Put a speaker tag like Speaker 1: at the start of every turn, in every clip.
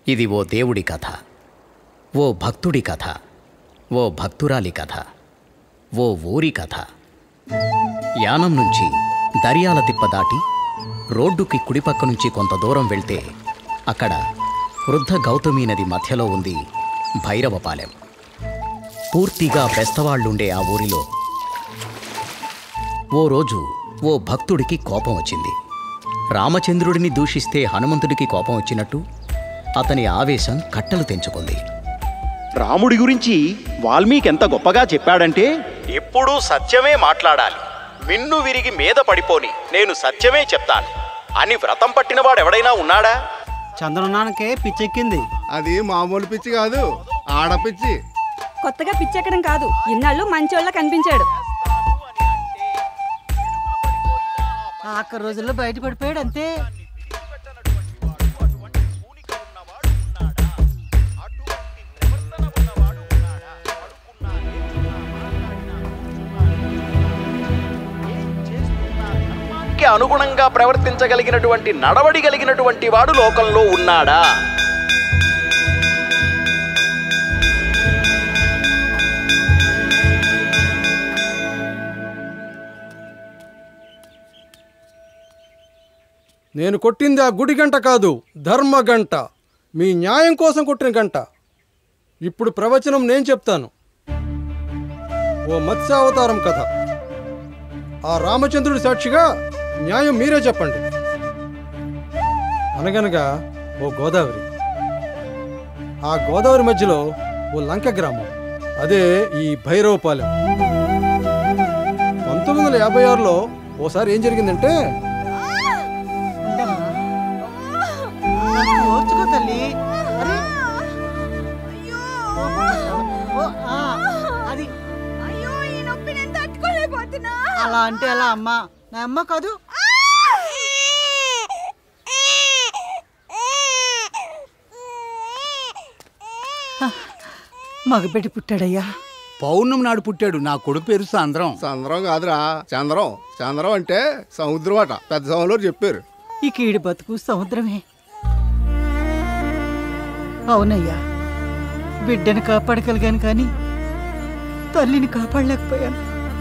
Speaker 1: ఇది ఓ దేవుడి కథ ఓ భక్తుడి కథ ఓ భక్తురాలి కథ ఓ ఊరి కథ యానం నుంచి దర్యాల తిప్ప దాటి రోడ్డుకి కుడిపక్క నుంచి కొంత దూరం వెళ్తే అక్కడ వృద్ధ గౌతమి నది మధ్యలో ఉంది భైరవపాలెం పూర్తిగా బెస్తవాళ్లుండే ఆ ఊరిలో ఓ రోజు ఓ భక్తుడికి కోపం వచ్చింది రామచంద్రుడిని దూషిస్తే హనుమంతుడికి కోపం వచ్చినట్టు అతని ఆవేశం కట్టలు తెంచుకుంది
Speaker 2: రాముడి గురించి వాల్మీకి ఎంత గొప్పగా చెప్పాడంటే ఎప్పుడూ సత్యమే మాట్లాడాలి మిన్ను విరిగి మీద పడిపోని నేను సత్యమే చెప్తాను అని వ్రతం పట్టినవాడు ఎవడైనా ఉన్నాడా
Speaker 3: చంద్రనాన్నకే పిచ్చెక్కింది
Speaker 4: అది మామూలు పిచ్చి కాదు ఆడపిచ్చి
Speaker 5: కొత్తగా పిచ్చెక్కడం కాదు ఇన్నాళ్ళు మంచోళ్ళ కనిపించాడు
Speaker 3: ఆఖరి రోజుల్లో బయట పడిపోయాడు అంతే
Speaker 2: కి అనుగుణంగా ప్రవర్తించగలిగినటువంటి నడవడి కలిగినటువంటి వాడు లోకంలో ఉన్నాడా
Speaker 6: నేను కొట్టింది ఆ గుడి గంట కాదు ధర్మ గంట మీ న్యాయం కోసం కొట్టిన గంట ఇప్పుడు ప్రవచనం నేను చెప్తాను ఓ మత్స్యావతారం కథ ఆ రామచంద్రుడి సాక్షిగా న్యాయం మీరే చెప్పండి అనగనగా ఓ గోదావరి ఆ గోదావరి మధ్యలో ఓ లంక గ్రామం అదే ఈ భైరవపాలెం పంతొమ్మిది వందల యాభై ఆరులో ఓసారి ఏం జరిగిందంటే
Speaker 3: ఓర్చుకో తల్లి అరే ఓ, ఆ, అది
Speaker 5: అయ్యో ఈ నొప్పి నేను తట్టుకోలేకపోతున్నా
Speaker 3: అలా అంటే అలా అమ్మ నా అమ్మ కాదు మగబిడ్డ పుట్టాడయ్యా
Speaker 7: పౌర్ణమి నాడు పుట్టాడు నా కొడుకు పేరు సాంద్రం
Speaker 4: చంద్రం కాదురా చంద్రం చంద్రం అంటే సముద్రం అట పెద్ద సముద్రంలో చెప్పారు
Speaker 3: ఈ కీడి బతుకు సముద్రమే అవునయ్యా బిడ్డను కాపాడగలిగాను కానీ తల్లిని కాపాడలేకపోయాను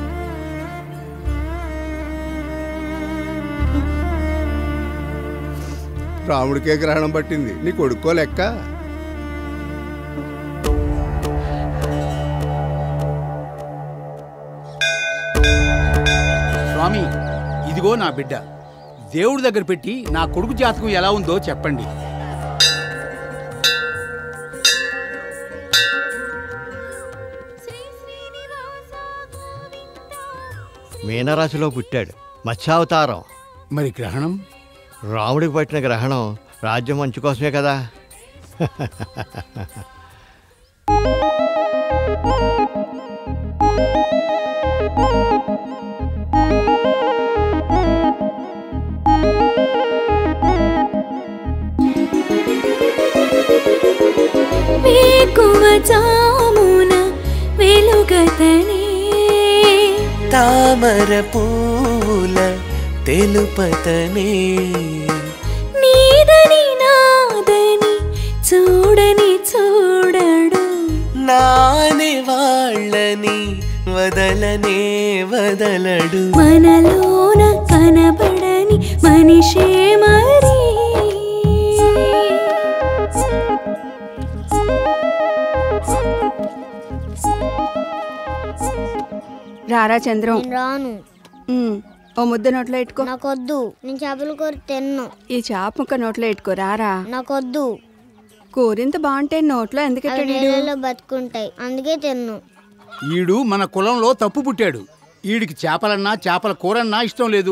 Speaker 4: రాముడికే గ్రహణం పట్టింది నీ కొడుకో లెక్క
Speaker 7: స్వామి ఇదిగో నా బిడ్డ దేవుడి దగ్గర పెట్టి నా కొడుకు జాతకం ఎలా ఉందో చెప్పండి
Speaker 8: మీనరాశిలో పుట్టాడు మత్స్యావతారం
Speaker 7: మరి గ్రహణం
Speaker 8: రాముడికి పట్టిన గ్రహణం రాజ్యం మంచు కోసమే కదా
Speaker 9: వేకువ జామున వెలుగతనే
Speaker 10: తామర పూల తెలుపతనే
Speaker 9: నీదని నాదని చూడని చూడడు
Speaker 10: నాని వాళ్ళని వదలనే వదలడు
Speaker 9: మనలోన కనబడని మనిషే మరి
Speaker 5: రారా చంద్రం
Speaker 11: నేను రాను
Speaker 5: ఉమ్, ఓ ముద్ద నోట్లో ఎట్టుకో
Speaker 11: నాకొద్దు నేను చేపల కూర తిన్ను
Speaker 5: ఈ చాప ముక్క నోట్లో ఎట్టుకో రారా
Speaker 11: నాకొద్దు
Speaker 5: కూరింత బాగుంటే నోట్లో ఎందుకు
Speaker 11: అవి
Speaker 5: ఎట్టాడు ఈడు?
Speaker 11: నీళ్ళలో బతుకుంటాయి అందుకే తిన్ను
Speaker 7: ఈడు మన కులంలో తప్పు పుట్టాడు ఈడికి చేపలన్నా చేపల కూరన్నా ఇష్టం లేదు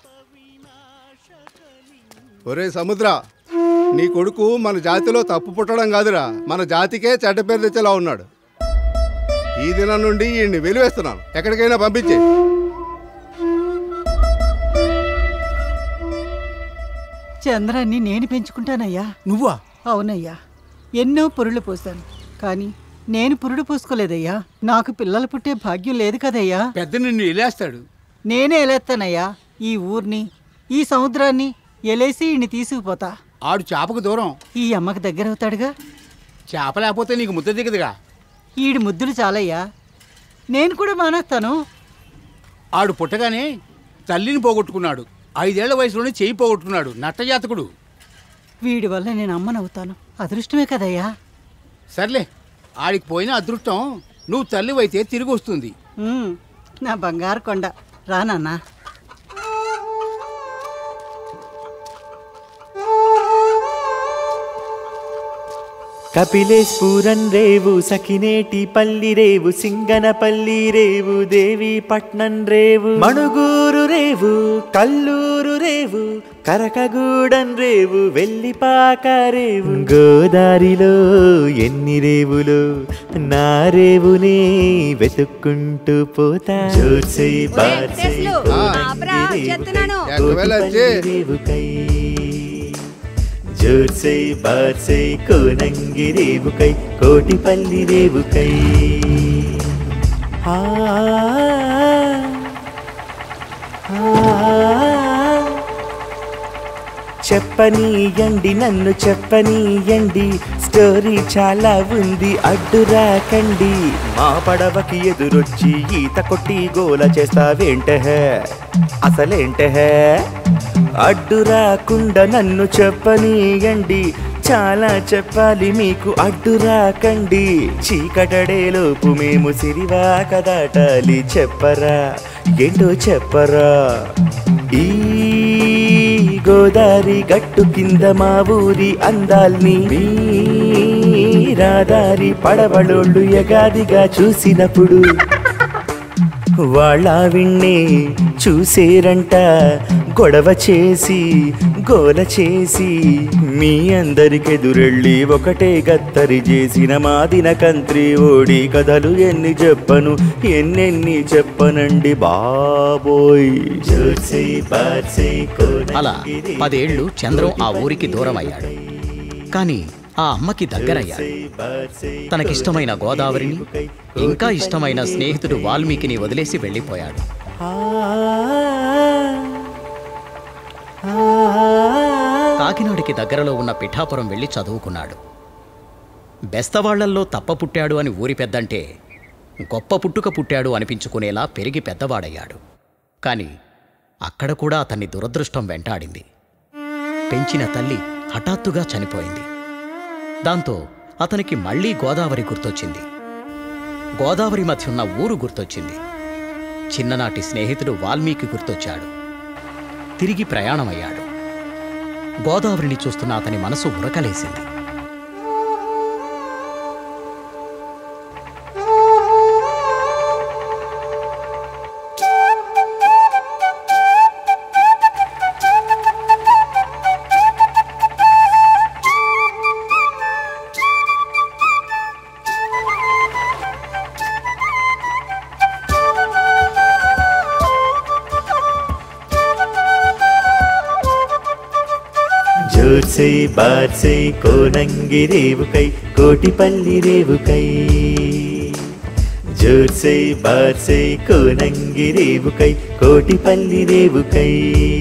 Speaker 4: ఒరే సముద్ర నీ కొడుకు మన జాతిలో తప్పు పుట్టడం కాదురా మన జాతికే చెడ్డ పేరు తెచ్చేలా ఉన్నాడు ఈ దినం నుండి ఈయన్ని వెలివేస్తున్నాను ఎక్కడికైనా పంపించే
Speaker 3: చంద్రాన్ని నేను పెంచుకుంటానయ్యా
Speaker 7: నువ్వా
Speaker 3: అవునయ్యా ఎన్నో పురులు పోసాను కానీ నేను పురుడు పోసుకోలేదయ్యా నాకు పిల్లలు పుట్టే భాగ్యం లేదు కదయ్యా
Speaker 7: పెద్ద నిన్ను ఎలేస్తాడు
Speaker 3: నేనే ఎలేస్తానయ్యా ఈ ఊర్ని ఈ సముద్రాన్ని ఎలేసి ఈయన్ని తీసుకుపోతా
Speaker 7: ఆడు చేపకు దూరం
Speaker 3: ఈ అమ్మకి దగ్గర అవుతాడుగా
Speaker 7: చేప లేకపోతే నీకు ముద్ద దిగదుగా
Speaker 3: ఈడి ముద్దులు చాలయ్యా నేను కూడా మానేస్తాను
Speaker 7: ఆడు పుట్టగానే తల్లిని పోగొట్టుకున్నాడు ఐదేళ్ల వయసులోనే చేయి పోగొట్టుకున్నాడు నట్టజాతకుడు
Speaker 3: వీడి వల్ల నేను అమ్మనవుతాను అదృష్టమే కదయ్యా
Speaker 7: సర్లే ఆడికి పోయిన అదృష్టం నువ్వు తల్లివైతే తిరిగి వస్తుంది
Speaker 3: ఉమ్, నా బంగారు కొండ రా నాన్నా
Speaker 12: కపిలేశ్వరన్ రేవు సకినేటి పల్లి రేవు సింగనపల్లి రేవు దేవి పట్నం రేవు మణుగూరు రేవు కల్లూరు రేవు కరకగూడన్ రేవు వెల్లిపాక రేవు గోదారిలో ఎన్ని రేవులు నా రేవునే వెతుక్కుంటూ పోతా జోర్సై బార్సై కోనంగి రేవు కై, కోటిపల్లి రేవు కై జోర్సై బార్సై కోనంగి రేవుకై కోటిపల్లి రేవుకై ఆ, ఆ, చెప్పనీయండి నన్ను చెప్పనీయండి స్టోరీ చాలా ఉంది అడ్డు రాకండి మా పడవకి ఎదురొచ్చి ఈత కొట్టి గోల చేస్తావేంటే అసలేంటే అడ్డు రాకుండా నన్ను చెప్పనీయండి చాలా చెప్పాలి మీకు అడ్డు రాకండి చీకటడేలోపు మేము సిరివాక దాటాలి చెప్పరా ఏంటో చెప్పరా ఈ గోదారి గట్టు కింద మా ఊరి అందాల్ని రాదారి పడవలోళ్ళు ఎగాదిగా చూసినప్పుడు వాళ్ళ విన్నే చూసేరంట గొడవ చేసి గోల చేసి మీ అందరికెదురెళ్ళి ఒకటే గత్తరి చేసిన మాదిన కంత్రి ఓడి కథలు ఎన్ని చెప్పను ఎన్నెన్ని చెప్పనండి బాబోయ్ జోర్సై బార్సై
Speaker 1: అలా పదేళ్లు చంద్రం ఆ ఊరికి దూరం అయ్యాడు కానీ ఆ అమ్మకి దగ్గరయ్యాడు తనకిష్టమైన గోదావరిని ఇంకా ఇష్టమైన స్నేహితుడు వాల్మీకిని వదిలేసి వెళ్ళిపోయాడు కాకినాడకి దగ్గరలో ఉన్న పిఠాపురం వెళ్ళి చదువుకున్నాడు బెస్తవాళ్లల్లో తప్ప పుట్టాడు అని ఊరి పెద్దంటే గొప్ప పుట్టుక పుట్టాడు అనిపించుకునేలా పెరిగి పెద్దవాడయ్యాడు కాని అక్కడ కూడా అతన్ని దురదృష్టం వెంటాడింది పెంచిన తల్లి హఠాత్తుగా చనిపోయింది దాంతో అతనికి మళ్ళీ గోదావరి గుర్తొచ్చింది గోదావరి మధ్య ఉన్న ఊరు గుర్తొచ్చింది చిన్ననాటి స్నేహితుడు వాల్మీకి గుర్తొచ్చాడు తిరిగి ప్రయాణమయ్యాడు గోదావరిని చూస్తున్న అతని మనసు ఉరకలేసింది
Speaker 12: జోర్సై బార్సై కోనంగి రేవుకై కోటిపల్లి రేవుకై జోర్సై బార్సై కోనంగి రేవుకై కోటిపల్లి రేవుకై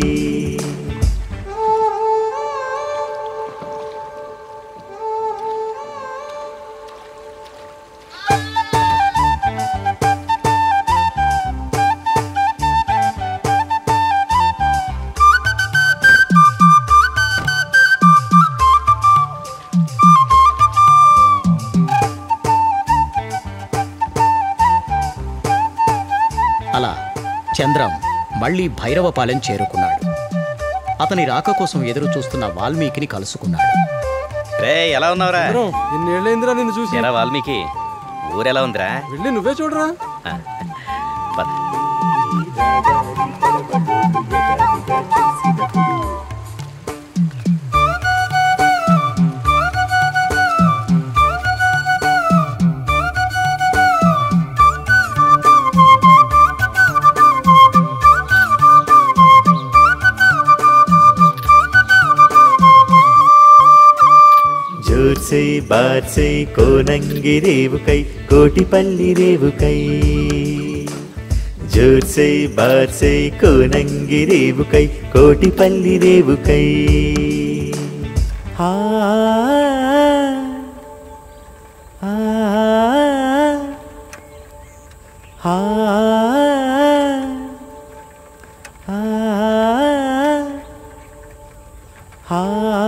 Speaker 1: అలా చంద్రం మళ్ళీ భైరవపాలెం చేరుకున్నాడు అతని రాక కోసం ఎదురు చూస్తున్న వాల్మీకిని కలుసుకున్నాడు
Speaker 13: రే ఎలా ఉన్నావురా
Speaker 6: ఇన్నేళ్ళైందిరా నిన్ను చూసి
Speaker 13: ఎరా వాల్మీకి ఊరెలా ఉందిరా
Speaker 6: వెళ్ళి నువ్వే చూడరా
Speaker 13: ఆ, పద.
Speaker 12: జోర్సై బార్సై కోనంగి రేవుకై కోటిపల్లి రేవుకై జోర్సై బార్సై కోనంగి రేవుకై కోటిపల్లి రేవుకై
Speaker 10: ఆ ఆ ఆ ఆ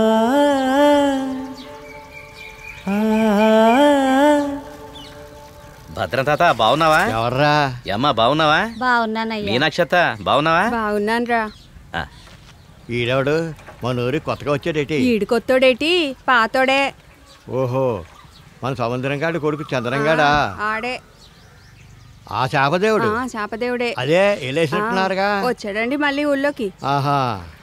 Speaker 13: భద్రం తాత బాగున్నావా
Speaker 8: ఎవర్రా
Speaker 13: అమ్మా బాగున్నావా
Speaker 14: బాగున్నానయ్యా
Speaker 13: మీనాక్షత బాగున్నావా
Speaker 14: బాగున్నాను రా
Speaker 8: ఈడవాడు మన ఊరికి కొత్తగా వచ్చాడేటి
Speaker 14: ఈడు కొత్తోడేటి పాతోడే
Speaker 8: ఓహో మన సముద్రం గాడి కొడుకు చంద్రంగాడా
Speaker 14: ఆడే
Speaker 8: ఆ శాపదేవుడు
Speaker 14: ఆ, శాపదేవుడే
Speaker 8: అదే వెళ్ళేసినట్టున్నారుగా
Speaker 14: ఆ, వచ్చాడండి మళ్ళీ ఊళ్ళోకి
Speaker 8: ఆహా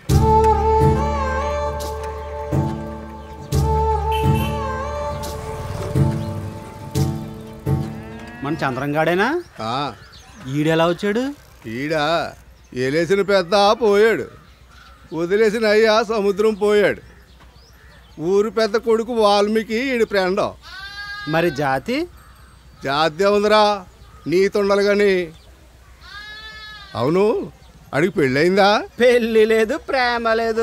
Speaker 7: మన చంద్రంగాడేనా ఈడెలా వచ్చాడు
Speaker 4: ఈడా ఏలేసిన పెద్ద పోయాడు వదిలేసిన అయ్యా సముద్రం పోయాడు ఊరు పెద్ద కొడుకు వాల్మీకి ఈడి ఫ్రెండ్
Speaker 7: మరి జాతి
Speaker 4: జాతి ఉందిరా నీతుండాలి కానీ అవును అడిగి పెళ్ళయిందా
Speaker 7: పెళ్లి లేదు ప్రేమ లేదు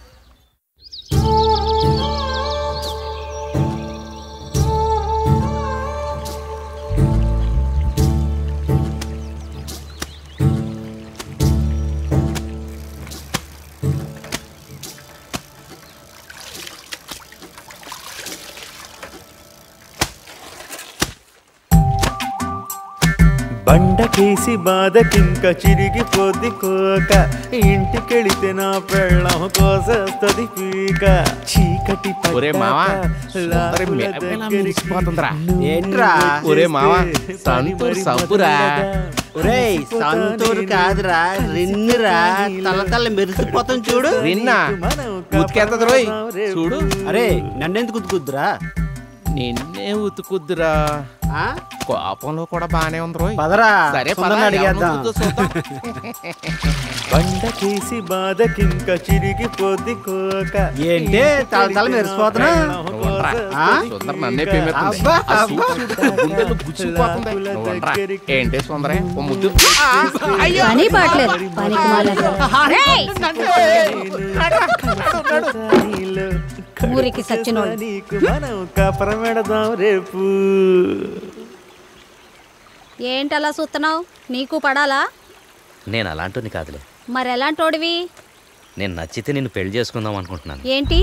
Speaker 12: బండకేసి బాధకింక చిరిగిపోద్ది కోక ఇంటికెళితే నా పెళ్ళం కోసేస్తది పీక చీకటి
Speaker 15: ఒరే మావా, సుందరి మెలమెల మెరిసిపోతుందిరా. ఏంట్రా? ఒరే మావా, సంతూర్ సబ్బురా.
Speaker 7: ఒరేయ్ సంతూరు కాదురా రిన్నురా తల తల మెరిసిపోతాం చూడు
Speaker 15: రిన్నా? ఉతికేత్తది రోయ్. చూడు.
Speaker 7: అరే నన్నెందుకు ఉతుకుద్దురా
Speaker 15: నిన్నే ఉతుకుద్దురా కోపంలో కూడా బానే ఉంది రోయ్
Speaker 7: పదరా,
Speaker 15: సరే
Speaker 7: సుందర్ని
Speaker 15: పద,
Speaker 7: అడిగేద్దాం.
Speaker 15: ఎవరినో చూద్దాం.
Speaker 12: బండకేసి బాధకింక చిరిగిపోద్ది కోక
Speaker 7: ఏంటి తల తల మెరిసిపోతున్నా
Speaker 15: నువ్వుండ్రా.
Speaker 7: ఆ?
Speaker 15: సుందర్ నన్నే పేమెత్తుంది.
Speaker 7: అబ్బా,
Speaker 15: ఆ
Speaker 7: అబ్బా.
Speaker 15: చూడు, చూడు, గుండెల్లో గుచ్చుకుపోతుంది. నువ్వుండ్రా. ఏంటి సుందరే ఓ ముద్దు
Speaker 14: పని పాటలేదు పనికి మాలేదు రేయ్! ఊరికి సచ్చినోడు
Speaker 12: నీకు మనం కాపురం పెడదాం రేపు
Speaker 14: ఏంటలా చూస్తున్నావు నీకు పడాలా
Speaker 13: నేను అలాంటిని కాదులే
Speaker 14: మరి ఎలాంటోడివి
Speaker 13: నేను నచ్చితే నిన్ను పెళ్లి చేసుకుందాం అనుకుంటున్నాను
Speaker 14: ఏంటి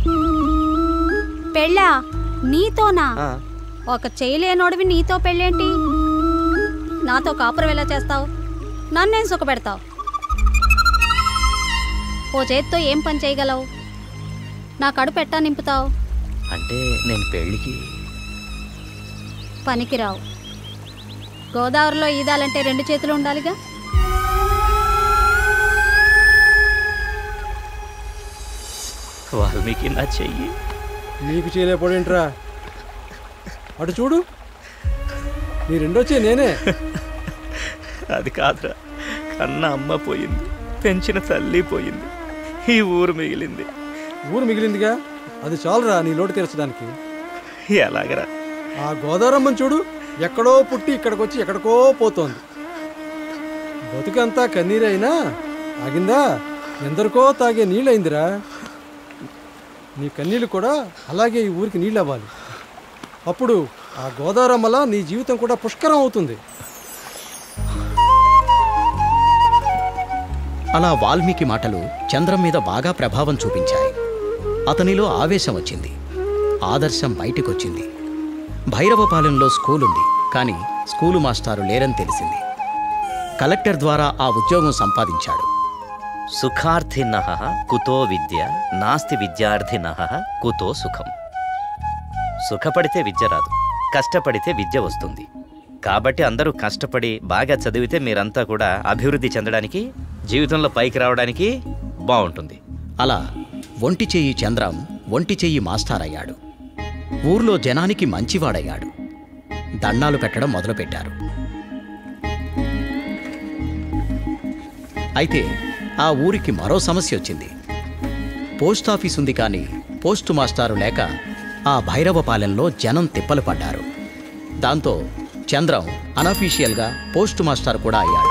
Speaker 14: పెళ్ళా నీతోనా
Speaker 13: ఆ.
Speaker 14: ఒక చేయలేనోడివి నీతో పెళ్ళేంటి నాతో కాపురం ఎలా చేస్తావు నన్నేం సుఖపెడతావు ఓ చేత్తో ఏం పని చేయగలవు నా కడుపు ఎట్టా నింపుతావు
Speaker 13: అంటే నేను పెళ్లికి
Speaker 14: పనికిరావు గోదావరిలో ఈదాలంటే రెండు చేతులు ఉండాలిగా
Speaker 13: వాల్మీకి నా చెయ్యి
Speaker 6: నీకు చేయలేకపోడేంట్రా అటు చూడు నీ రెండొచ్చే నేనే
Speaker 13: అది కాదురా కన్న అమ్మ పోయింది పెంచిన తల్లి పోయింది ఈ ఊరు మిగిలింది
Speaker 6: ఊరు మిగిలిందిగా అది చాలురా నీ లోటు తీర్చడానికి
Speaker 13: ఎలాగరా
Speaker 6: ఆ గోదావరమ్మని చూడు ఎక్కడో పుట్టి ఇక్కడికి వచ్చి ఎక్కడికో పోతోంది బతుకంతా కన్నీరైనా ఆగిందా ఎందరికో తాగే నీళ్ళయిందిరా నీ కన్నీళ్ళు కూడా అలాగే ఈ ఊరికి నీళ్ళు అవ్వాలి అప్పుడు ఆ గోదావరమ్మలా నీ జీవితం కూడా పుష్కరం అవుతుంది
Speaker 1: అలా వాల్మీకి మాటలు చంద్రం మీద బాగా ప్రభావం చూపించాయి అతనిలో ఆవేశం వచ్చింది ఆదర్శం బయటికొచ్చింది భైరవపాలెంలో స్కూల్ ఉంది కానీ స్కూలు మాస్టారు లేరని తెలిసింది కలెక్టర్ ద్వారా ఆ ఉద్యోగం సంపాదించాడు
Speaker 13: సుఖార్థిన కుతో విద్య నాస్తి విద్యార్థిన కుతో సుఖం సుఖపడితే విద్య రాదు కష్టపడితే విద్య వస్తుంది కాబట్టి అందరూ కష్టపడి బాగా చదివితే మీరంతా కూడా అభివృద్ధి చెందడానికి జీవితంలో పైకి రావడానికి బాగుంటుంది
Speaker 1: అలా ఒంటి చెయ్యి చంద్రం ఒంటి చెయ్యి మాస్టార్ అయ్యాడు ఊర్లో జనానికి మంచివాడయ్యాడు దండాలు పెట్టడం మొదలుపెట్టారు అయితే ఆ ఊరికి మరో సమస్య వచ్చింది పోస్ట్ ఆఫీస్ ఉంది కానీ పోస్టు మాస్టారు లేక ఆ భైరవపాలెంలో జనం తిప్పలు పడ్డారు దాంతో చంద్రం అనఫీషియల్గా పోస్టు మాస్టర్ కూడా అయ్యాడు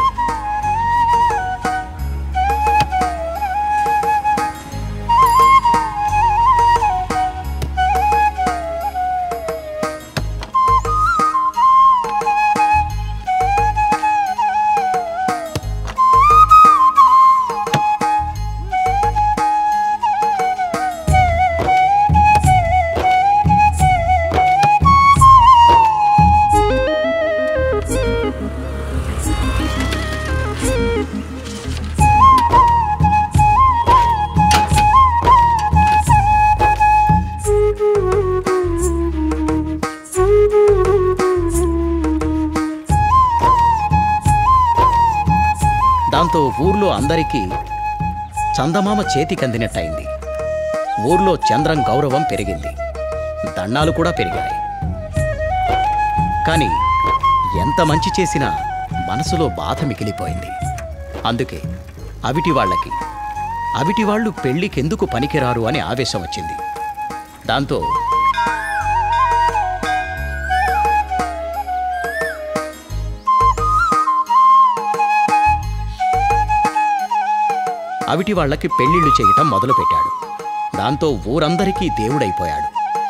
Speaker 1: దాంతో ఊర్లో అందరికీ చందమామ చేతికందినట్టయింది ఊర్లో చంద్రం గౌరవం పెరిగింది దండాలు కూడా పెరిగాయి కానీ ఎంత మంచి చేసినా మనసులో బాధ మిగిలిపోయింది అందుకే అవిటి వాళ్ళకి అవిటి వాళ్ళు పెళ్లికెందుకు పనికిరారు అని ఆవేశం వచ్చింది దాంతో అవిటి వాళ్ళకి పెళ్లిళ్ళు చేయటం మొదలుపెట్టాడు దాంతో ఊరందరికీ దేవుడైపోయాడు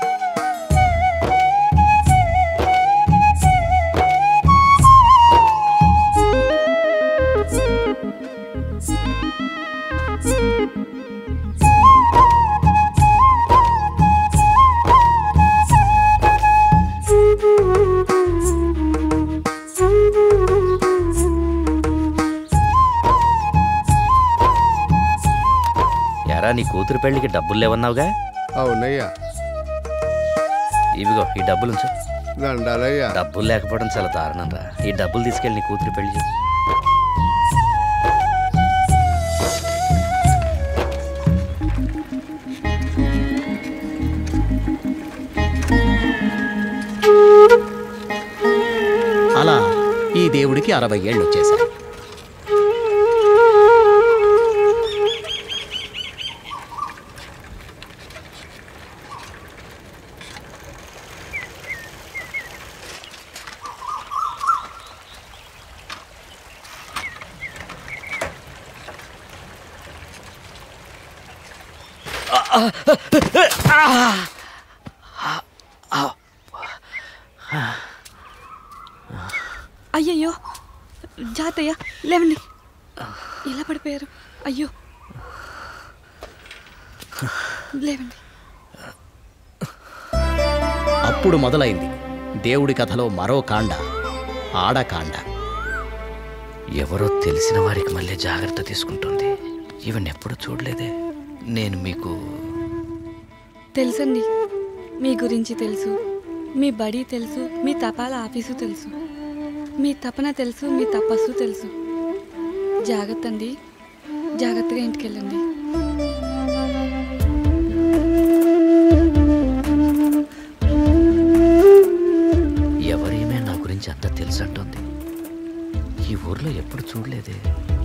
Speaker 13: ఎరా నీ కూతురు పెళ్లికి డబ్బులు లేవన్నావుగా
Speaker 4: అవునయ్యా
Speaker 13: ఇవిగో ఈ డబ్బులు ఉంచు
Speaker 4: దండాలయ్యా
Speaker 13: డబ్బులు లేకపోవడం చాలా దారుణం రా ఈ డబ్బులు తీసుకెళ్ళి నీ కూతురు పెళ్లి చేయి.
Speaker 1: అలా ఈ దేవుడికి అరవై ఏళ్ళు వచ్చేశాయి
Speaker 5: అయ్యయ్యో జాతయ్య లేవండి ఎలా పడిపోయారు అయ్యో లేవండి
Speaker 1: అప్పుడు మొదలైంది దేవుడి కథలో మరో కాండ ఆడకాండ
Speaker 13: ఎవరో తెలిసిన వారికి మళ్ళీ జాగ్రత్త తీసుకుంటుంది ఈవెన్ ఎప్పుడు చూడలేదే నేను మీకు
Speaker 5: తెలుసండి మీ గురించి తెలుసు మీ బడి తెలుసు మీ తపాలా ఆఫీసు తెలుసు మీ తపన తెలుసు మీ తపస్సు తెలుసు జాగ్రత్త అండి జాగ్రత్తగా ఇంటికి వెళ్ళండి
Speaker 13: ఎవరేమే నా గురించి అంత తెలుసు అంటుంది ఈ ఊర్లో ఎప్పుడు చూడలేదే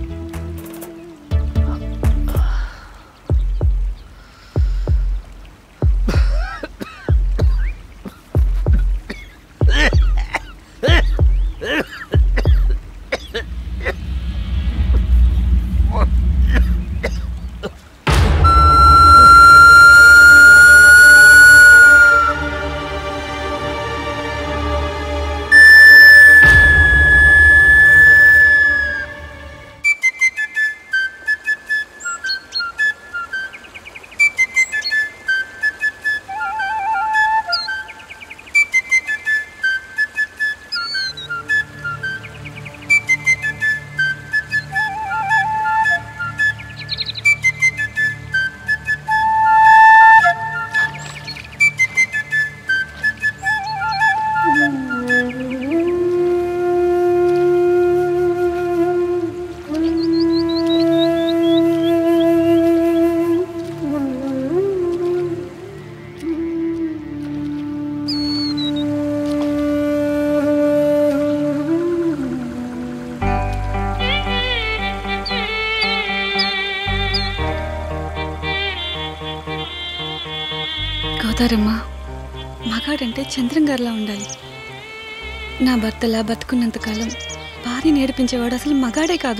Speaker 5: గోదారమ్మ మగాడంటే చంద్రం గారిలా ఉండాలి నా భర్తలా బతుకున్నంతకాలం భార్య నేర్పించేవాడు అసలు మగాడే కాదు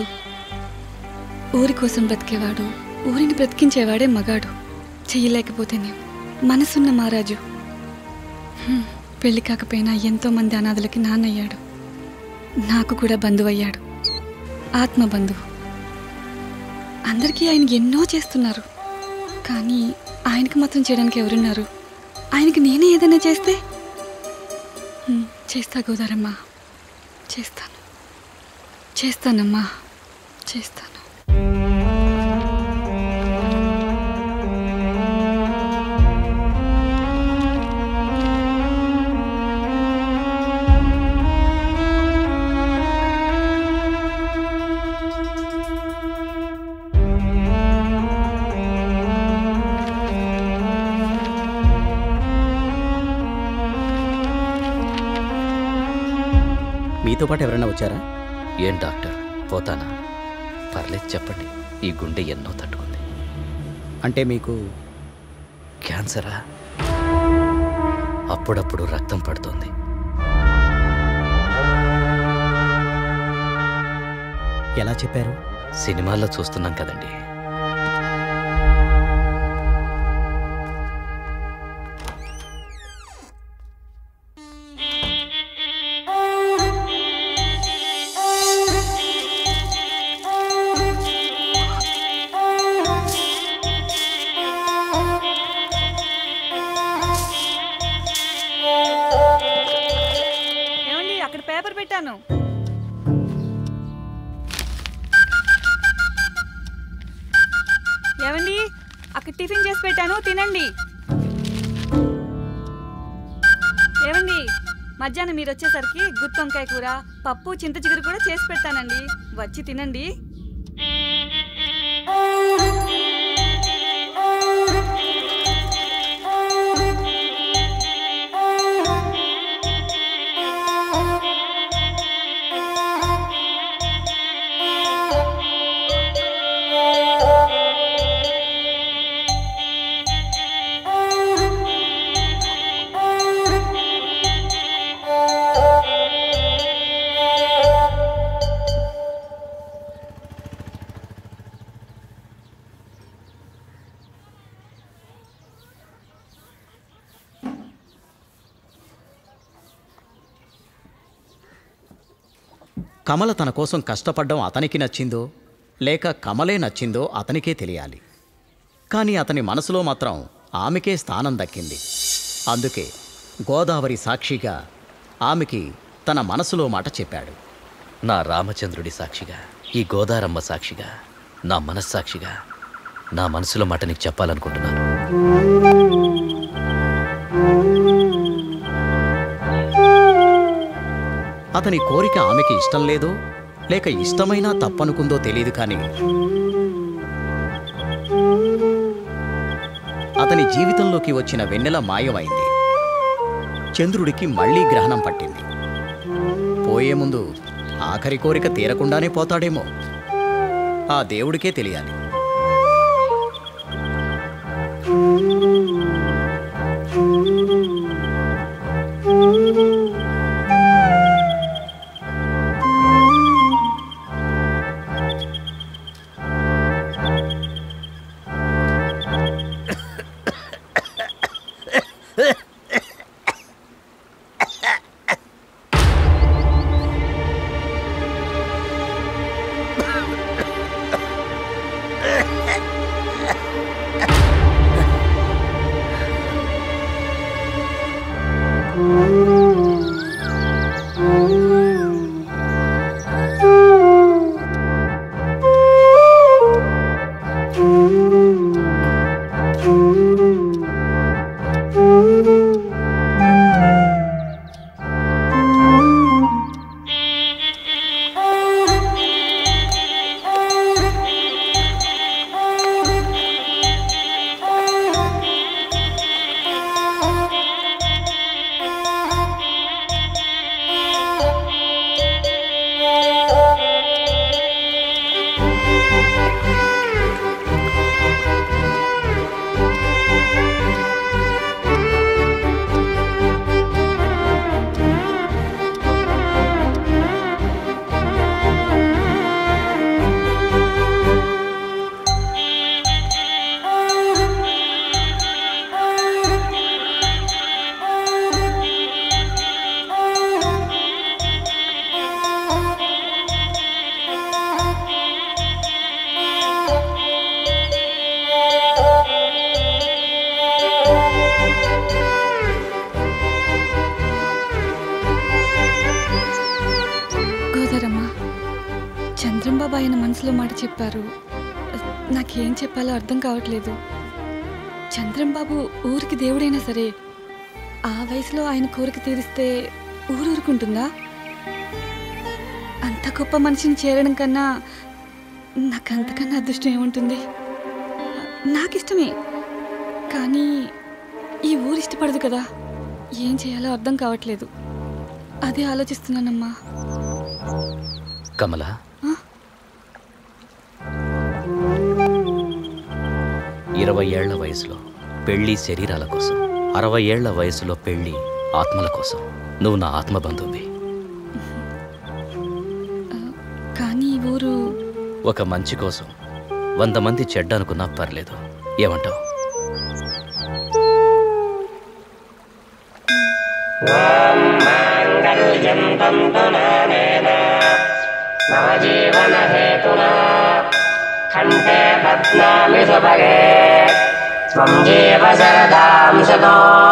Speaker 5: ఊరి కోసం బ్రతికేవాడు ఊరిని బ్రతికించేవాడే మగాడు చెయ్యలేకపోతేనే మనసున్న మహారాజు హ్మ్, పెళ్లి కాకపోయినా ఎంతో మంది అనాథలకి నాన్నయ్యాడు నాకు కూడా బంధువయ్యాడు ఆత్మ బంధువు అందరికీ ఆయన ఎన్నో చేస్తున్నారు కానీ ఆయనకి మాత్రం చేయడానికి ఎవరున్నారు ఆయనకి నేనే ఏదైనా చేస్తే హ్మ్, చేస్తా గోదారమ్మా చేస్తాను చేస్తానమ్మా చేస్తాను
Speaker 1: మీతో పాటు ఎవరైనా వచ్చారా
Speaker 13: ఏం డాక్టర్ పోతానా పర్లేదు చెప్పండి ఈ గుండె ఎన్నో తట్టుకుంది
Speaker 1: అంటే మీకు
Speaker 13: క్యాన్సరా అప్పుడప్పుడు రక్తం పడుతోంది
Speaker 1: ఎలా చెప్పారు
Speaker 13: సినిమాల్లో చూస్తున్నాం కదండి
Speaker 5: ఏమండి అక్కడ పేపర్ పెట్టాను ఏమండి అక్కడ టిఫిన్ చేసి పెట్టాను తినండి ఏమండి మధ్యాహ్నం మీరు వచ్చేసరికి గుత్తి వంకాయ కూర పప్పు చింత చిగురు కూడా చేసి పెట్టానండి వచ్చి తినండి
Speaker 1: కమల తన కోసం కష్టపడ్డం అతనికి నచ్చిందో లేక కమలే నచ్చిందో అతనికే తెలియాలి కానీ అతని మనసులో మాత్రం ఆమెకే స్థానం దక్కింది అందుకే గోదావరి సాక్షిగా ఆమెకి తన మనసులో మాట చెప్పాడు
Speaker 13: నా రామచంద్రుడి సాక్షిగా ఈ గోదారమ్మ సాక్షిగా నా మనస్సాక్షిగా నా మనసులో మాట నీకు చెప్పాలనుకుంటున్నాను
Speaker 1: అతని కోరిక ఆమెకి ఇష్టం లేదో లేక ఇష్టమైనా తప్పనుకుందో తెలియదు కానీ అతని జీవితంలోకి వచ్చిన వెన్నెల మాయమైంది చంద్రుడికి మళ్ళీ గ్రహణం పట్టింది పోయే ముందు ఆఖరి కోరిక తీరకుండానే పోతాడేమో ఆ దేవుడికే తెలియాలి
Speaker 5: గోదారమ్మ చంద్రంబాబు ఆయన మనసులో మాట చెప్పారు నాకేం చెప్పాలో అర్థం కావట్లేదు చంద్రంబాబు ఊరికి దేవుడైనా సరే ఆ వయసులో ఆయన కోరిక తీరిస్తే ఊరు ఊరుకుంటుందా అంత గొప్ప మనిషిని చేరడం కన్నా నాకు అంతకన్నా అదృష్టం ఏముంటుంది నాకు ఇష్టమే కానీ ఈ ఊరు ఇష్టపడదు కదా ఏం చేయాలో అర్థం కావట్లేదు అదే ఆలోచిస్తున్నానమ్మా
Speaker 13: కమల ఇరవై ఏళ్ల వయసులో పెళ్లి శరీరాల కోసం అరవై ఏళ్ల వయసులో పెళ్లి ఆత్మల కోసం నువ్వు నా ఆత్మ బంధువువి
Speaker 5: కానీ ఈ ఊరు
Speaker 13: ఒక మంచి కోసం వంద మంది చెడ్డ అనుకున్నా పర్లేదు ఏమంటావు
Speaker 16: నవజీవనహేతునా కంఠే పద్నామి సుభగే త్వం జీవ శరదాం శతో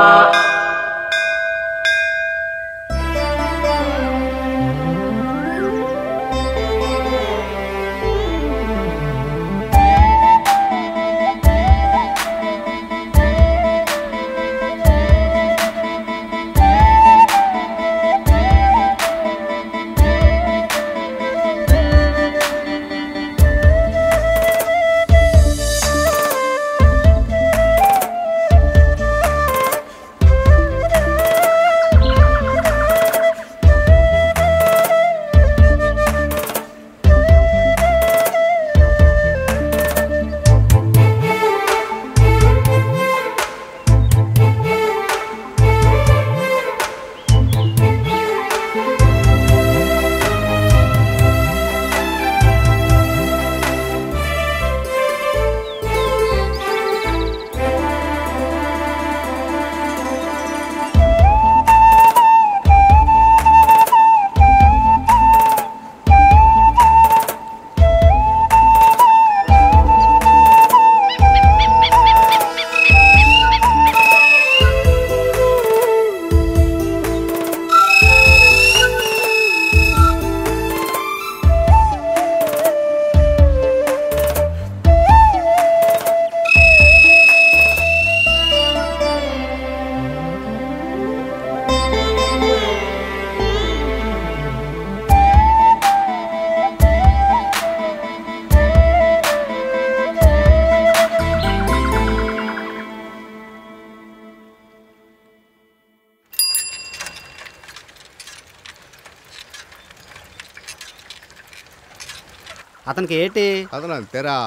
Speaker 17: అతనికి ఏంటి
Speaker 4: అతను అంతేరా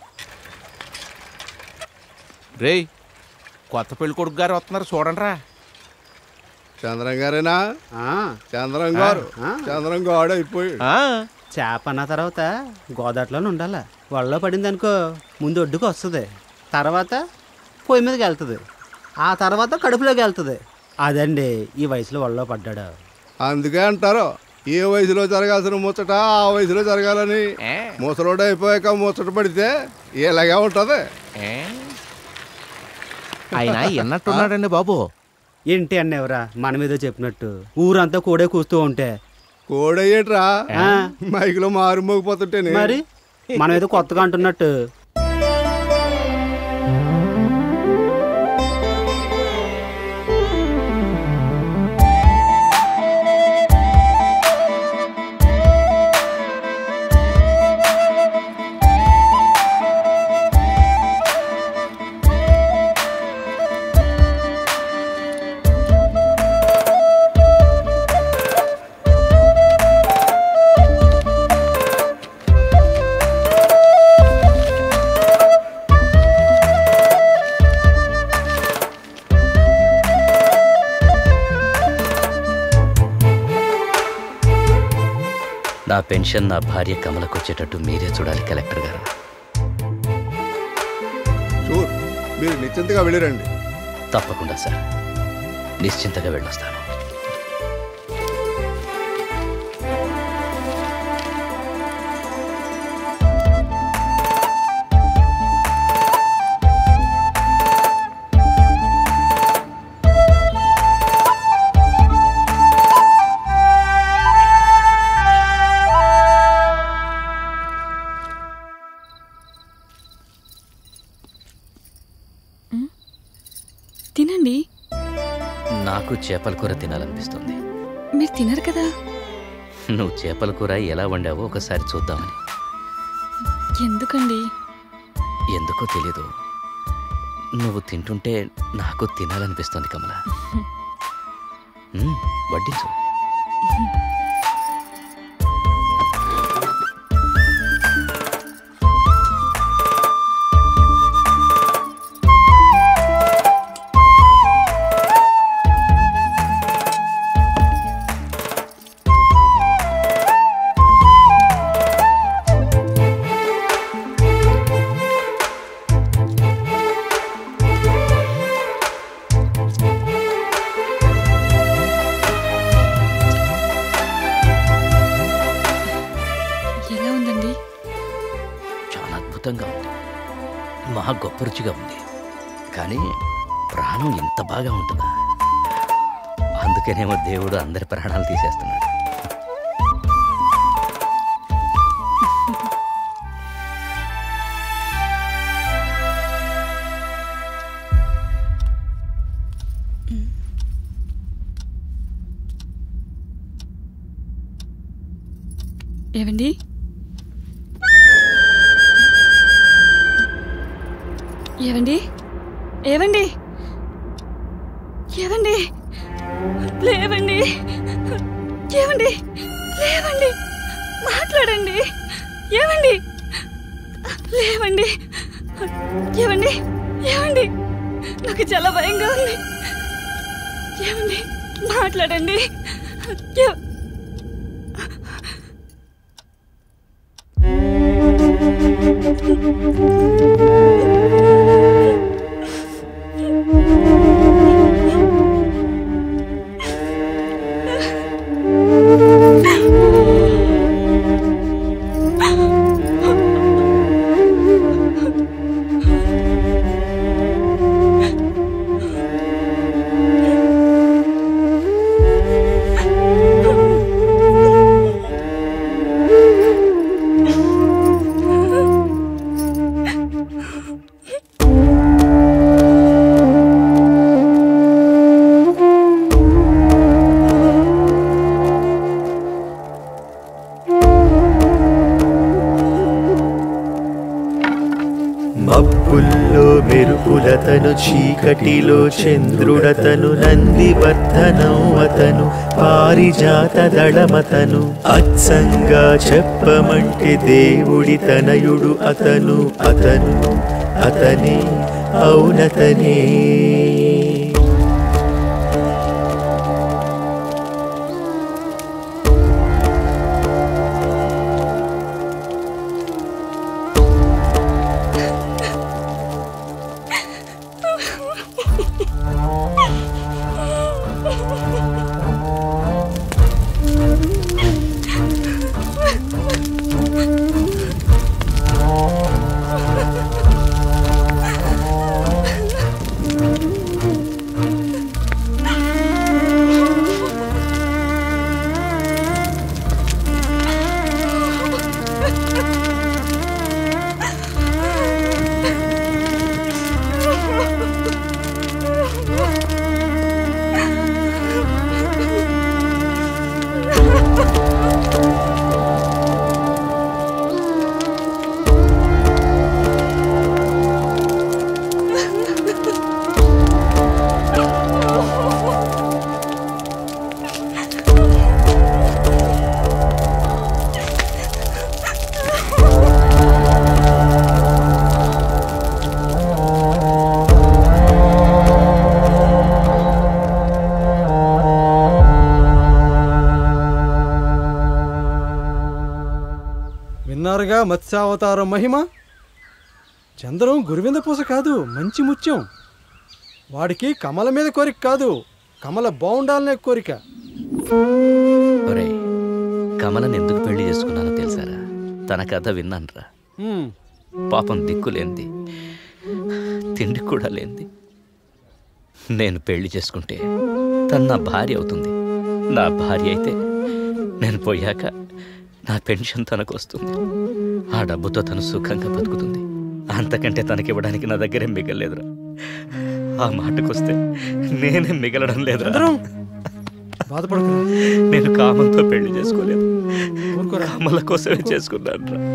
Speaker 15: రేయ్ కొత్త పెళ్లి కొడుకు గారు వస్తున్నారు చూడండి రా
Speaker 4: చంద్రం గారేనా చంద్రం గారు చంద్రం గాడు అయిపోయి
Speaker 17: చేప అన్న తర్వాత గోదాట్లోనే ఉండాల వలలో పడింది అనుకో ముందు ఒడ్డుకు వస్తుంది తర్వాత పొయ్యి మీదకి వెళ్తుంది ఆ తర్వాత కడుపులోకి వెళ్తుంది అదండి ఈ వయసులో వలలో పడ్డాడు
Speaker 4: అందుకే అంటారు ఏ వయసులో జరగాల్సిన ముచ్చట ఆ వయసులో జరగాలని ముసలోడు అయిపోయాక ముచ్చట పడితే ఇలాగే ఉంటది
Speaker 15: ఆయన ఎన్నట్టున్నాడండి బాబు
Speaker 17: ఏంటి అన్నెవరా మన మీద చెప్పినట్టు ఊరంతా కూడే కూస్తూ ఉంటే
Speaker 4: కోడయ్యేట్రా
Speaker 17: ఆ.
Speaker 4: మైకులో మారు మోగిపోతుంటేనే
Speaker 17: మరి మనం ఏదో కొత్తగా అంటున్నట్టు
Speaker 13: నా పెన్షన్ నా భార్య కమలకు వచ్చేటట్టు మీరే చూడాలి కలెక్టర్ గారు
Speaker 4: చూర్ మీరు నిశ్చింతగా వెళ్ళిరండి
Speaker 13: తప్పకుండా సార్ నిశ్చింతగా వెళ్ళొస్తాను
Speaker 5: తినండి
Speaker 13: నాకు చేపల కూర తినాలనిపిస్తుంది
Speaker 5: మీరు తినరు కదా
Speaker 13: నువ్వు చేపల కూర ఎలా వండావో ఒకసారి చూద్దామని
Speaker 5: ఎందుకండి
Speaker 13: ఎందుకో తెలీదు నువ్వు తింటుంటే నాకు తినాలనిపిస్తుంది కమల మ్మ్, వడ్డించు
Speaker 5: ఎలా ఉందండి
Speaker 13: చాలా అద్భుతంగా ఉంది మహా గొప్ప రుచిగా ఉంది కానీ ప్రాణం ఇంత బాగా ఉంటుందా అందుకనేమో దేవుడు అందరి ప్రాణాలు తీసేస్తున్నాడు
Speaker 5: ఏవండి ఏవండి ఏవండి ఏవండి లేవండి ఏవండి లేవండి మాట్లాడండి ఏవండి లేవండి ఏవండి ఏవండి నాకు చాలా భయంగా ఉంది ఏవండి మాట్లాడండి ఎవ-
Speaker 12: మబ్బుల్లో మెరుపులతను చీకటిలో చంద్రుడతను నందివర్ధనం అతను పారిజాత దళమతను అచ్చంగా చెప్పమంటే దేవుడి తనయుడు అతను అతను అతనే అవునతనే
Speaker 6: విన్నారుగా మత్స్యావతారం మహిమ చంద్రం గురువింద పూస కాదు మంచి ముత్యం వాడికి కమల మీద కోరిక కాదు కమల బాగుండాలనే కోరిక
Speaker 13: ఒరే కమలను ఎందుకు పెళ్లి చేసుకున్నానో తెలుసారా తన కథ విన్నానురా
Speaker 6: హ్మ్,
Speaker 13: పాపం దిక్కులేంది తిండి కూడా లేంది నేను పెళ్లి చేసుకుంటే తను నా భార్య అవుతుంది నా భార్య అయితే నేను పోయాక నా పెన్షన్ తనకు వస్తుంది ఆ డబ్బుతో తను సుఖంగా బతుకుతుంది అంతకంటే తనకివ్వడానికి నా దగ్గరే మిగలలేదురా ఆ మాటకొస్తే నేనే మిగలడం లేదురా
Speaker 6: చంద్రం బాధపడకు
Speaker 13: నేను కామంతో పెళ్లి చేసుకోలేదు కమల కోసమే చేసుకున్నాను రా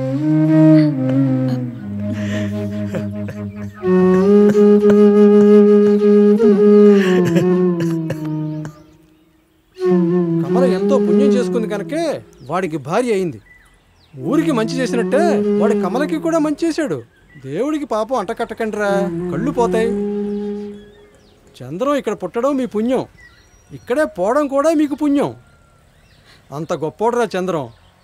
Speaker 6: కమల ఎంతో పుణ్యం చేసుకుంది కనుకే వాడికి భార్య అయింది ఊరికి మంచి చేసినట్టే వాడి కమలకి కూడా మంచి చేశాడు దేవుడికి పాపం అంట కట్టకండిరా కళ్ళు పోతాయి చంద్రం ఇక్కడ పుట్టడం మీ పుణ్యం ఇక్కడే పోవడం కూడా మీకు పుణ్యం అంత గొప్పోడురా చంద్రం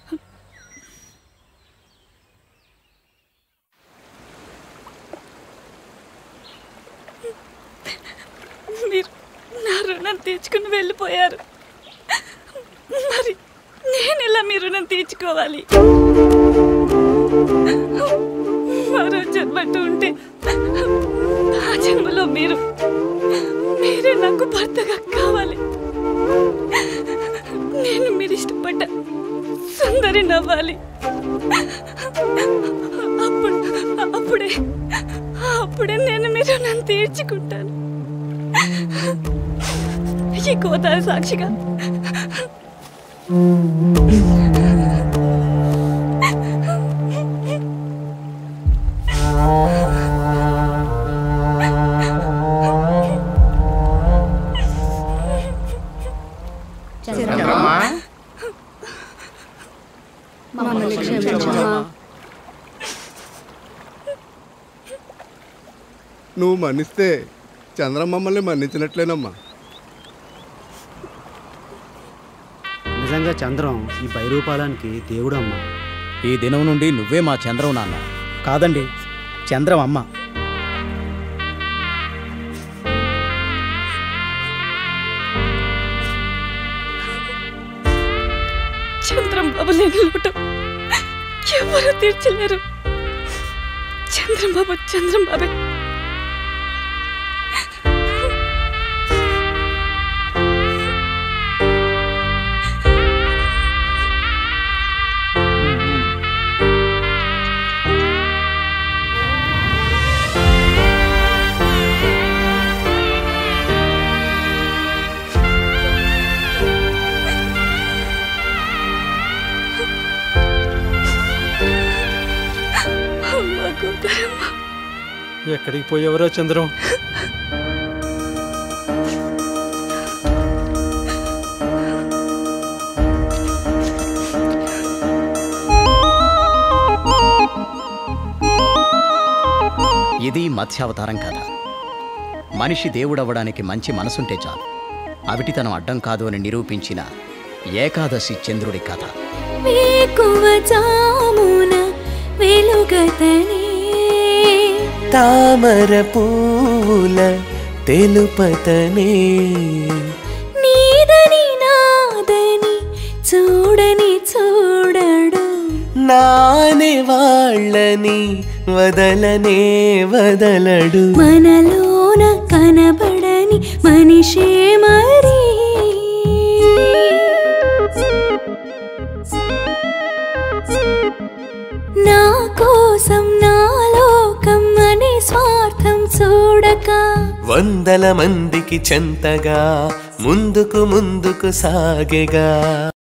Speaker 5: మీరు నా రుణం తీర్చుకుని వెళ్ళిపోయారు మరి నేను ఎలా మీ రుణం తీర్చుకోవాలి మరో జన్మట్టు ఉంటే ఆ జన్మలో మీరు మీరే నాకు భర్తగా కావాలి నేను మీరు ఇష్టపడ్డ సుందరి నవ్వాలి అప్పుడు అప్పుడే అప్పుడే నేను మీ రుణం తీర్చుకుంటాను ఈ గోదావరి సాక్షిగా
Speaker 15: చంద్రమ్మా
Speaker 14: మమ్మల్ని క్షమించమ్మా
Speaker 4: నువ్వు మన్నిస్తే చంద్రం మమ్మల్ని మన్నించినట్లేనమ్మా
Speaker 17: నిజంగా చంద్రం ఈ భైరూపాలానికి దేవుడు అమ్మా
Speaker 1: ఈ దినం నుండి నువ్వే మా చంద్రం నాన్న
Speaker 18: కాదండి చంద్రం అమ్మ
Speaker 5: చంద్రం బాబు లేని లోటు ఎవరు తీర్చలేరు చంద్రం బాబు చంద్రం బాబే అమ్మ గోదారమ్మ
Speaker 6: ఎక్కడికి పోయేవరా చంద్రం
Speaker 1: ఇది మత్స్యావతారం కథ మనిషి దేవుడవ్వడానికి మంచి మనసుంటే చాలు అవిటితనం అడ్డం కాదు అని నిరూపించిన ఏకాదశి చంద్రుడి కథ
Speaker 9: వేకువ జామున వెలుగతనే
Speaker 12: తామర పూల తెలుపతనే
Speaker 9: నీదని నాదని చూడని చూడడు
Speaker 12: నానే వాళ్ళని వదలనే వదలడు
Speaker 9: మనలోన కనబడని మనిషే మరి నా కోసం నా లోకం అనే స్వార్థం చూడక
Speaker 12: వందల మందికి చెంతగా ముందుకు ముందుకు సాగెగా